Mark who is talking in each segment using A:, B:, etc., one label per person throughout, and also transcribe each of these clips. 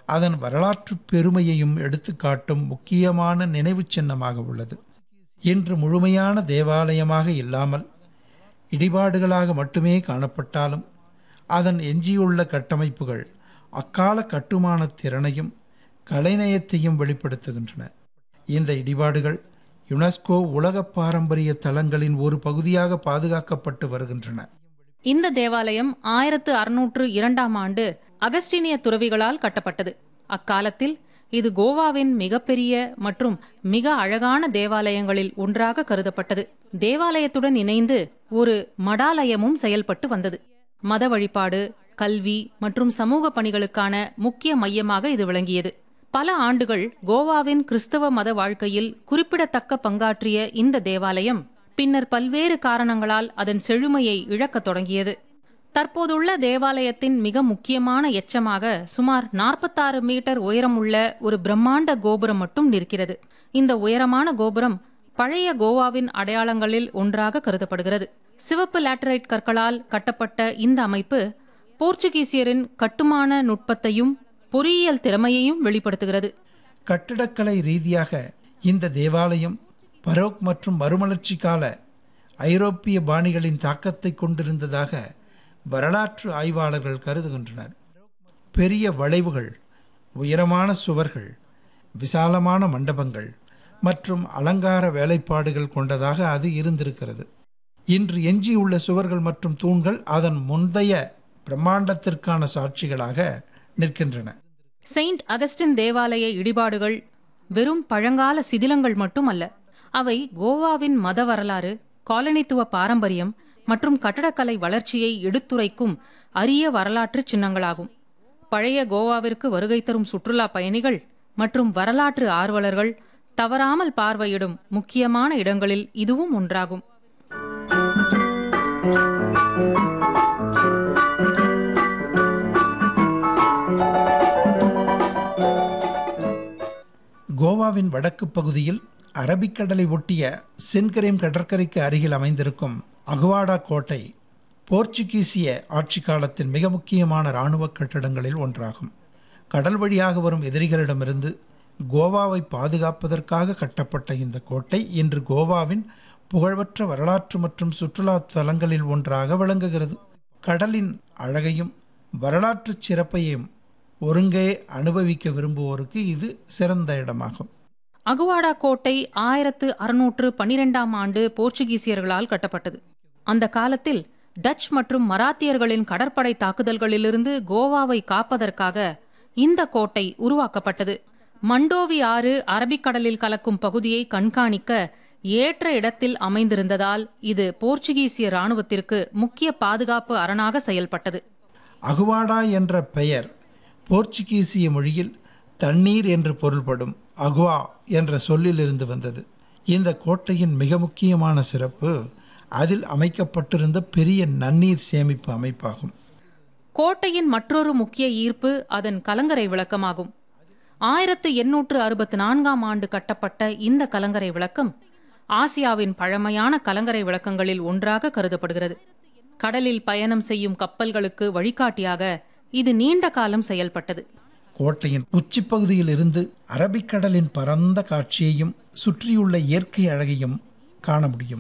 A: அதன் வரலாற்று பெருமையையும் எடுத்துக்காட்டும் முக்கியமான நினைவுச் சின்னமாக உள்ளது இன்று முழுமையான தேவாலயமாக இல்லாமல் இடிபாடுகளாக மட்டுமே காணப்பட்டாலும் அதன் எஞ்சியுள்ள கட்டமைப்புகள் அக்கால கட்டுமான திறனையும் கலைநயத்தையும் வெளிப்படுத்துகின்றன இந்த இடிபாடுகள் யுனெஸ்கோ உலக பாரம்பரிய தலங்களின் ஒரு பகுதியாக பாதுகாக்கப்பட்டு வருகின்றன
B: இந்த தேவாலயம் ஆயிரத்து அறுநூற்று இரண்டாம் ஆண்டு அகஸ்டினிய துறவிகளால் கட்டப்பட்டது அக்காலத்தில் இது கோவாவின் மிகப்பெரிய மற்றும் மிக அழகான தேவாலயங்களில் ஒன்றாக கருதப்பட்டது தேவாலயத்துடன் இணைந்து ஒரு மடாலயமும் செயல்பட்டு வந்தது மத வழிபாடு கல்வி மற்றும் சமூக பணிகளுக்கான முக்கிய மையமாக இது விளங்கியது பல ஆண்டுகள் கோவாவின் கிறிஸ்தவ மத வாழ்க்கையில் குறிப்பிடத்தக்க பங்காற்றிய இந்த தேவாலயம் பின்னர் பல்வேறு காரணங்களால் அதன் செழுமையை இழக்கத் தொடங்கியது தற்போதுள்ள தேவாலயத்தின் மிக முக்கியமான எச்சமாக சுமார் நாற்பத்தாறு மீட்டர் உயரமுள்ள ஒரு பிரம்மாண்ட கோபுரம் மட்டும் நிற்கிறது இந்த உயரமான கோபுரம் பழைய கோவாவின் அடையாளங்களில் ஒன்றாக கருதப்படுகிறது சிவப்பு லேட்டரைட் கற்களால் கட்டப்பட்ட இந்த அமைப்பு போர்ச்சுகீசியரின் கட்டுமான நுட்பத்தையும் பொறியியல் திறமையையும் வெளிப்படுத்துகிறது
A: கட்டிடக்கலை ரீதியாக இந்த தேவாலயம் பரோக் மற்றும் மறுமலர்ச்சி கால ஐரோப்பிய பாணிகளின் தாக்கத்தை கொண்டிருந்ததாக வரலாற்று ஆய்வாளர்கள் கருதுகின்றனர் பெரிய வளைவுகள் உயரமான சுவர்கள் விசாலமான மண்டபங்கள் மற்றும் அலங்கார வேலைப்பாடுகள் கொண்டதாக அது இருந்திருக்கிறது இன்று எஞ்சியுள்ள சுவர்கள் மற்றும் தூண்கள் அதன் முந்தைய பிரம்மாண்டத்திற்கான சாட்சிகளாக நிற்கின்றன
B: செயின்ட் அகஸ்டின் தேவாலய இடிபாடுகள் வெறும் பழங்கால சிதிலங்கள் மட்டுமல்ல அவை கோவாவின் மத வரலாறு காலனித்துவ பாரம்பரியம் மற்றும் கட்டடக்கலை வளர்ச்சியை எடுத்துரைக்கும் அரிய வரலாற்று சின்னங்களாகும் பழைய கோவாவிற்கு வருகை தரும் சுற்றுலா பயணிகள் மற்றும் வரலாற்று ஆர்வலர்கள் தவறாமல் பார்வையிடும் முக்கியமான இடங்களில் இதுவும் ஒன்றாகும்
A: கோவாவின் வடக்கு பகுதியில் அரபிக்கடலை ஒட்டிய சென்கரேம் கடற்கரைக்கு அருகில் அமைந்திருக்கும் அகுவாடா கோட்டை போர்ச்சுகீசிய ஆட்சி காலத்தின் மிக முக்கியமான இராணுவ கட்டிடங்களில் ஒன்றாகும் கடல் வழியாக வரும் எதிரிகளிடமிருந்து கோவாவை பாதுகாப்பதற்காக கட்டப்பட்ட இந்த கோட்டை இன்று கோவாவின் புகழ்பெற்ற வரலாற்று மற்றும் சுற்றுலா தலங்களில் ஒன்றாக விளங்குகிறது கடலின் அழகையும் வரலாற்று சிறப்பையும் ஒருங்கே அனுபவிக்க விரும்புவோருக்கு இது சிறந்த இடமாகும்
B: அகுவாடா கோட்டை ஆயிரத்து அறுநூற்று பன்னிரெண்டாம் ஆண்டு போர்ச்சுகீசியர்களால் கட்டப்பட்டது அந்த காலத்தில் டச் மற்றும் மராத்தியர்களின் கடற்படை தாக்குதல்களிலிருந்து கோவாவை காப்பதற்காக இந்த கோட்டை உருவாக்கப்பட்டது மண்டோவி ஆறு அரபிக்கடலில் கலக்கும் பகுதியை கண்காணிக்க ஏற்ற இடத்தில் அமைந்திருந்ததால் இது போர்ச்சுகீசிய இராணுவத்திற்கு முக்கிய பாதுகாப்பு அரணாக செயல்பட்டது
A: அகுவாடா என்ற பெயர் போர்ச்சுகீசிய மொழியில் தண்ணீர் என்று பொருள்படும் அகுவா என்ற சொல்லிலிருந்து வந்தது இந்த கோட்டையின் மிக முக்கியமான சிறப்பு அதில் அமைக்கப்பட்டிருந்த பெரிய நன்னீர் சேமிப்பு அமைப்பாகும்
B: கோட்டையின் மற்றொரு முக்கிய ஈர்ப்பு அதன் கலங்கரை விளக்கமாகும் ஆயிரத்து எண்ணூற்று அறுபத்து நான்காம் ஆண்டு கட்டப்பட்ட இந்த கலங்கரை விளக்கம் ஆசியாவின் பழமையான கலங்கரை விளக்கங்களில் ஒன்றாக கருதப்படுகிறது கடலில் பயணம் செய்யும் கப்பல்களுக்கு வழிகாட்டியாக இது நீண்ட காலம் செயல்பட்டது
A: கோட்டையின் உச்சிப்பகுதியில் இருந்து அரபிக்கடலின் பரந்த காட்சியையும் சுற்றியுள்ள இயற்கை அழகையும் காண முடியும்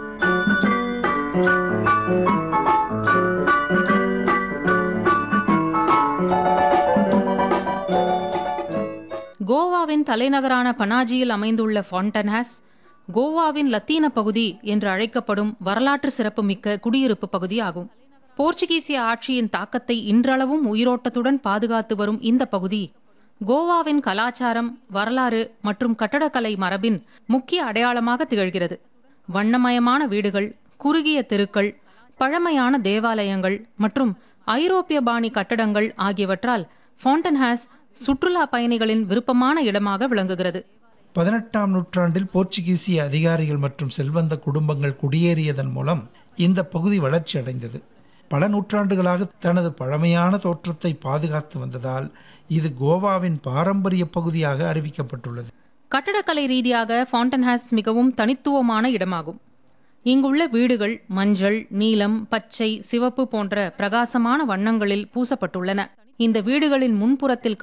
B: கோவாவின் தலைநகரான பனாஜியில் அமைந்துள்ள ஃபாண்டன்ஹாஸ் கோவாவின் லத்தீன பகுதி என்று அழைக்கப்படும் வரலாற்று சிறப்புமிக்க குடியிருப்பு பகுதி ஆகும் போர்ச்சுகீசிய ஆட்சியின் தாக்கத்தை இன்றளவும் உயிரோட்டத்துடன் பாதுகாத்து வரும் இந்த பகுதி கோவாவின் கலாச்சாரம் வரலாறு மற்றும் கட்டடக்கலை மரபின் முக்கிய அடையாளமாக திகழ்கிறது வண்ணமயமான வீடுகள் குறுகிய தெருக்கள் பழமையான தேவாலயங்கள் மற்றும் ஐரோப்பிய பாணி கட்டடங்கள் ஆகியவற்றால் ஃபாண்டன்ஹாஸ் சுற்றுலா பயணிகளின் விருப்பமான இடமாக விளங்குகிறது
A: பதினெட்டாம் நூற்றாண்டில் போர்ச்சுகீசிய அதிகாரிகள் மற்றும் செல்வந்த குடும்பங்கள் குடியேறியதன் மூலம் இந்த பகுதி வளர்ச்சி அடைந்தது பல நூற்றாண்டுகளாக தனது பழமையான தோற்றத்தை பாதுகாத்து வந்ததால் இது கோவாவின் பாரம்பரிய பகுதியாக அறிவிக்கப்பட்டுள்ளது
B: கட்டடக்கலை ரீதியாக ஃபாண்டன்ஹாஸ் மிகவும் தனித்துவமான இடமாகும் இங்குள்ள வீடுகள் மஞ்சள் நீலம் பச்சை சிவப்பு போன்ற பிரகாசமான வண்ணங்களில் பூசப்பட்டுள்ளன இந்த வீடுகளின் முன்புறத்தில்